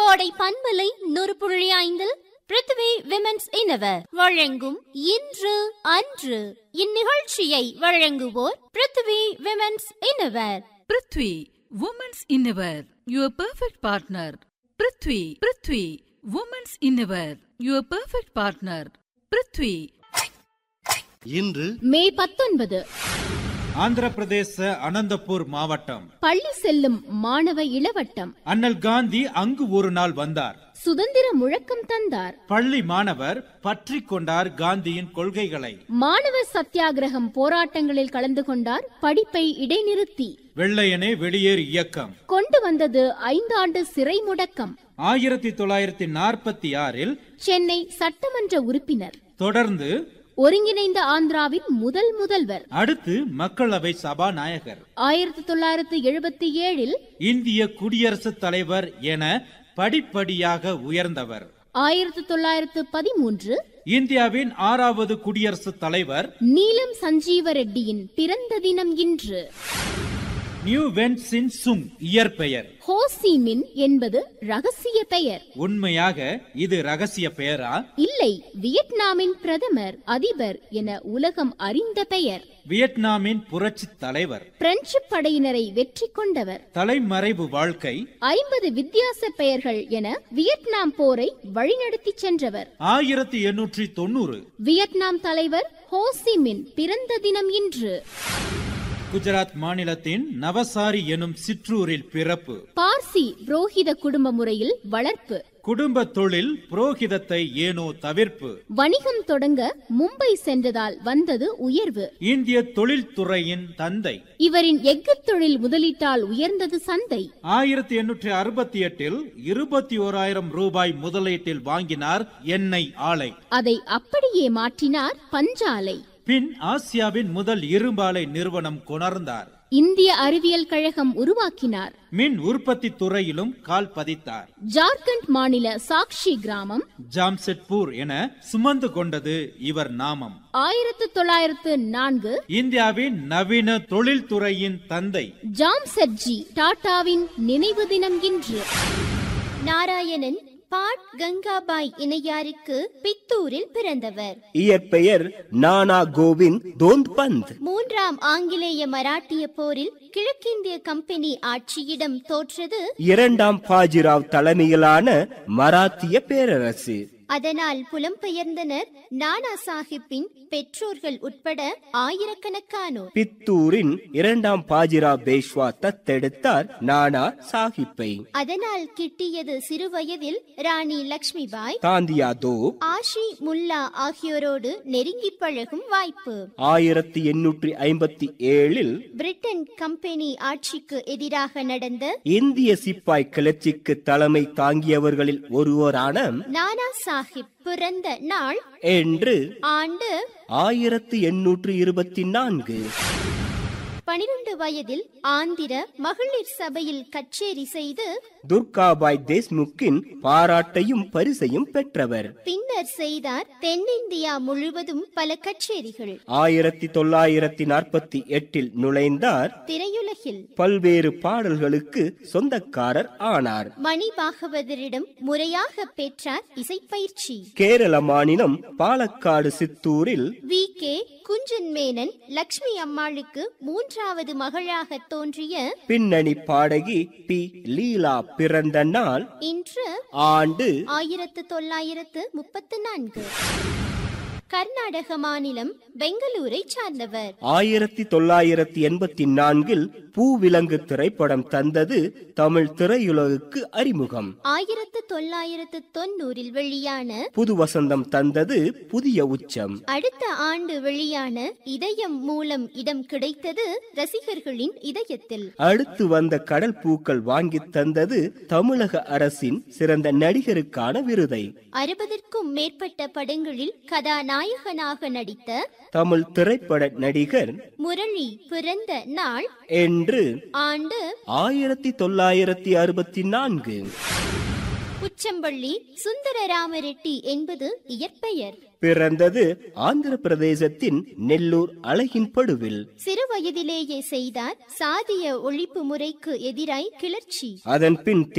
கோடை பண்பலை நூறு புள்ளி ஐந்தில் பிருத்வி விமென்ஸ் இனவர் வழங்கும் இன்று அன்று இந்நிகழ்ச்சியை வழங்குவோர் Prithvi women's innerwear Prithvi women's innerwear your perfect partner Prithvi Prithvi women's innerwear your perfect partner Prithvi இன்று மே பத்தொன்பது ஆந்திர பிரதேச அனந்தபூர் மாவட்டம் பள்ளி செல்லும் மாணவ இளவட்டம் அண்ணல் காந்தி அங்கு ஒரு நாள் வந்தார் சுதந்திர முழக்கம் தந்தார் பள்ளி மாணவர் பற்றி கொண்டார் காந்தியின் கொள்கைகளை மாணவர் சத்தியாகிரகம் போராட்டங்களில் கலந்து கொண்டார் படிப்பை இடைநிறுத்தி வெள்ளையனே வெளியேறு இயக்கம் கொண்டு வந்தது ஐந்தாண்டு சிறை முடக்கம் ஆயிரத்தி தொள்ளாயிரத்தி நாற்பத்தி ஆறில் சென்னை சட்டமன்ற உறுப்பினர் தொடர்ந்து ஒருங்கிணைந்த ஆந்திராவின் முதல் முதல்வர் அடுத்து மக்களவை சபாநாயகர் ஆயிரத்தி தொள்ளாயிரத்து எழுபத்தி ஏழில் இந்திய குடியரசுத் தலைவர் என படிப்படியாக உயர்ந்தவர் ஆயிரத்தி தொள்ளாயிரத்து பதிமூன்று இந்தியாவின் ஆறாவது குடியரசுத் தலைவர் நீலம் சஞ்சீவ ரெட்டியின் பிறந்த தினம் இன்று நியூ வென் சின் சுங் இயற்பெயர் ஹோசி மின் என்பது ரகசிய பெயர் உண்மையாக இது ரகசிய பெயரா இல்லை வியட்நாமின் பிரதமர் அதிபர் என உலகம் அறிந்த பெயர் வியட்நாமின் புரட்சி தலைவர் பிரெஞ்சு படையினரை வெற்றி கொண்டவர் தலைமறைவு வாழ்க்கை ஐம்பது வித்தியாச பெயர்கள் என வியட்நாம் போரை வழிநடத்தி சென்றவர் ஆயிரத்தி எண்ணூற்றி தொண்ணூறு வியட்நாம் தலைவர் ஹோசி மின் பிறந்த தினம் இன்று குஜராத் மாநிலத்தின் நவசாரி எனும் சிற்றூரில் பிறப்பு பார்சி புரோகித குடும்ப முறையில் வளர்ப்பு குடும்ப தொழில் புரோகிதத்தை ஏனோ தவிர்ப்பு வணிகம் தொடங்க மும்பை சென்றதால் வந்தது உயர்வு இந்திய தொழில்துறையின் தந்தை இவரின் எஃகுத் தொழில் முதலீட்டால் உயர்ந்தது சந்தை ஆயிரத்தி எண்ணூற்றி அறுபத்தி எட்டில் இருபத்தி ஓராயிரம் ரூபாய் முதலீட்டில் வாங்கினார் எண்ணெய் ஆலை அதை அப்படியே மாற்றினார் பஞ்சாலை பின் ஆசியாவின் முதல் இரும்பாலை நிறுவனம் கொணர்ந்தார் இந்திய அறிவியல் கழகம் உருவாக்கினார் மின் உற்பத்தி துறையிலும் கால் பதித்தார் ஜார்க்கண்ட் மாநில சாக்ஷி கிராமம் ஜாம்செட்பூர் என சுமந்து கொண்டது இவர் நாமம் ஆயிரத்து தொள்ளாயிரத்து நான்கு இந்தியாவின் நவீன தொழில்துறையின் தந்தை ஜாம்செட்ஜி டாடாவின் நினைவு தினம் இன்று நாராயணன் பாட் கங்காபாய் இணையாருக்கு பித்தூரில் பிறந்தவர் இயற்பெயர் நானா கோவிந்த் தோந்த் பந்த் மூன்றாம் ஆங்கிலேய மராட்டிய போரில் கிழக்கிந்திய கம்பெனி ஆட்சியிடம் தோற்றது இரண்டாம் பாஜிராவ் தலைமையிலான மராத்திய பேரரசு அதனால் புலம்பெயர்ந்தனர் நானா சாஹிப்பின் பெற்றோர்கள் உட்பட ஆயிரக்கணக்கானோர் பித்தூரின் இரண்டாம் பாஜிராவ் பேஷ்வா தத்தெடுத்தார் நானா சாஹிப்பை அதனால் கிட்டியது சிறுவயதில் ராணி லக்ஷ்மிபாய் தாந்தியா தோ ஆஷி முல்லா ஆகியோரோடு நெருங்கி பழகும் வாய்ப்பு ஆயிரத்தி எண்ணூற்றி ஐம்பத்தி ஏழில் பிரிட்டன் கம்பெனி ஆட்சிக்கு எதிராக நடந்த இந்திய சிப்பாய் கிளர்ச்சிக்கு தலைமை தாங்கியவர்களில் ஒருவரான நானா சாஹிப் பிறந்த நாள் என்று ஆண்டு ஆயிரத்தி எண்ணூற்று இருபத்தி நான்கு பனிரெண்டு வயதில் ஆந்திர மகளிர் சபையில் கச்சேரி செய்து துர்காபாய் தேஷ்முக்கின் பாராட்டையும் பரிசையும் பெற்றவர் பின்னர் செய்தார் தென்னிந்தியா முழுவதும் பல கச்சேரிகள் ஆயிரத்தி தொள்ளாயிரத்தி நாற்பத்தி எட்டில் நுழைந்தார் திரையுலகில் பல்வேறு பாடல்களுக்கு சொந்தக்காரர் ஆனார் மணி பாகவதரிடம் முறையாக பெற்றார் இசைப்பயிற்சி கேரள மாநிலம் பாலக்காடு சித்தூரில் வி கே குஞ்சன் மேனன் லக்ஷ்மி அம்மாளுக்கு மூன்றாவது மகளாக தோன்றிய பின்னணி பாடகி பி லீலா பிறந்த நாள் இன்று ஆண்டு ஆயிரத்து தொள்ளாயிரத்து முப்பத்து நான்கு கர்நாடக மாநிலம் பெங்களூரை சார்ந்தவர் ஆயிரத்தி தொள்ளாயிரத்தி எண்பத்தி நான்கில் பூவிலங்கு திரைப்படம் தந்தது தமிழ் திரையுலகுக்கு அறிமுகம் ஆயிரத்து தொள்ளாயிரத்து தொண்ணூறில் வெளியான புது வசந்தம் தந்தது புதிய உச்சம் அடுத்த ஆண்டு வெளியான இதயம் மூலம் இடம் கிடைத்தது ரசிகர்களின் இதயத்தில் அடுத்து வந்த கடல் பூக்கள் வாங்கித் தந்தது தமிழக அரசின் சிறந்த நடிகருக்கான விருதை அறுபதற்கும் மேற்பட்ட படங்களில் கதாநாயகனாக நடித்த தமிழ் திரைப்பட நடிகர் முரளி பிறந்த நாள் என்று ஆண்டு ஆயிரத்தி தொள்ளாயிரத்தி அறுபத்தி நான்கு புச்சம்பள்ளி சுந்தரராமரெட்டி என்பது இயற்பெயர் பிறந்தது ஆந்திர பிரதேசத்தின் நெல்லூர் அழகின் படுவில் சிறு வயதிலேயே செய்தார் சாதிய ஒழிப்பு முறைக்கு எதிராய் கிளர்ச்சி அதன் பின்